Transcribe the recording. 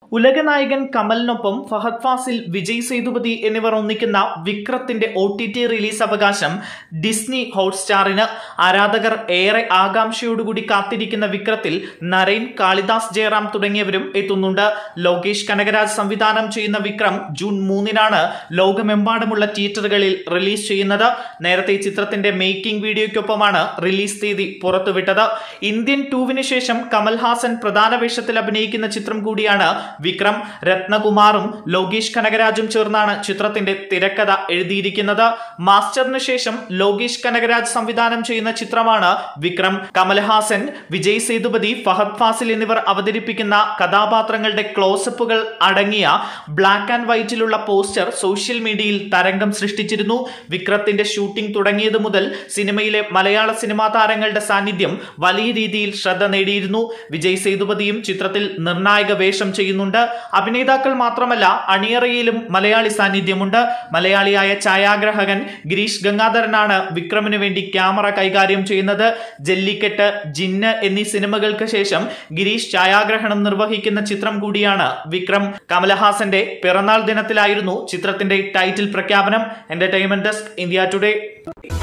ഉലകനായകൻ കമലിനൊപ്പം ഫഹദ് ഫാസിൽ വിജയ് സേതുപതി എന്നിവർ ഒന്നിക്കുന്ന വിക്രത്തിന്റെ ഒ ടി ടി റിലീസ് അവകാശം ഡിസ്നി ഹോട്ട്സ്റ്റാറിന് ആരാധകർ ഏറെ ആകാംക്ഷയോടുകൂടി കാത്തിരിക്കുന്ന വിക്രത്തിൽ നരൈൻ കാളിദാസ് ജയറാം തുടങ്ങിയവരും എത്തുന്നുണ്ട് ലോകേഷ് കനകരാജ് സംവിധാനം ചെയ്യുന്ന വിക്രം ജൂൺ മൂന്നിനാണ് ലോകമെമ്പാടുമുള്ള തിയേറ്ററുകളിൽ റിലീസ് ചെയ്യുന്നത് നേരത്തെ ചിത്രത്തിന്റെ മേക്കിംഗ് വീഡിയോയ്ക്കൊപ്പമാണ് റിലീസ് തീയതി പുറത്തുവിട്ടത് ഇന്ത്യൻ ടൂവിന് ശേഷം കമൽഹാസൻ പ്രധാന വേഷത്തിൽ അഭിനയിക്കുന്ന ചിത്രം കൂടിയാണ് വിക്രം രത്നകുമാറും ലോകേഷ് കനകരാജും ചേർന്നാണ് ചിത്രത്തിന്റെ തിരക്കഥ എഴുതിയിരിക്കുന്നത് മാസ്റ്ററിന് ശേഷം ലോകേഷ് കനകരാജ് സംവിധാനം ചെയ്യുന്ന ചിത്രമാണ് വിക്രം കമൽഹാസൻ വിജയ് സേതുപതി ഫഹദ് ഫാസിൽ എന്നിവർ അവതരിപ്പിക്കുന്ന കഥാപാത്രങ്ങളുടെ ക്ലോസപ്പുകൾ അടങ്ങിയ ബ്ലാക്ക് ആൻഡ് വൈറ്റിലുള്ള പോസ്റ്റർ സോഷ്യൽ മീഡിയയിൽ തരംഗം സൃഷ്ടിച്ചിരുന്നു വിക്രത്തിന്റെ ഷൂട്ടിംഗ് തുടങ്ങിയത് മുതൽ സിനിമയിലെ മലയാള സിനിമാ താരങ്ങളുടെ സാന്നിധ്യം വലിയ രീതിയിൽ ശ്രദ്ധ നേടിയിരുന്നു വിജയ് സേതുപതിയും ചിത്രത്തിൽ നിർണായക വേഷം ചെയ്യുന്നുണ്ട് അഭിനേതാക്കൾ മാത്രമല്ല അണിയറയിലും മലയാളി സാന്നിധ്യമുണ്ട് മലയാളിയായ ഛായാഗ്രാഹകൻ ഗിരീഷ് ഗംഗാധരനാണ് വിക്രമിന് വേണ്ടി ക്യാമറ കൈകാര്യം ചെയ്യുന്നത് ജല്ലിക്കെട്ട് ജിന്ന് എന്നീ സിനിമകൾക്ക് ശേഷം ഗിരീഷ് ഛായാഗ്രഹണം നിർവഹിക്കുന്ന ചിത്രം കൂടിയാണ് വിക്രം കമലഹാസന്റെ പിറന്നാൾ ദിനത്തിലായിരുന്നു ചിത്രത്തിന്റെ ടൈറ്റിൽ പ്രഖ്യാപനം എന്റർടൈൻമെന്റ് ഡെസ്ക് ഇന്ത്യ ടുഡേ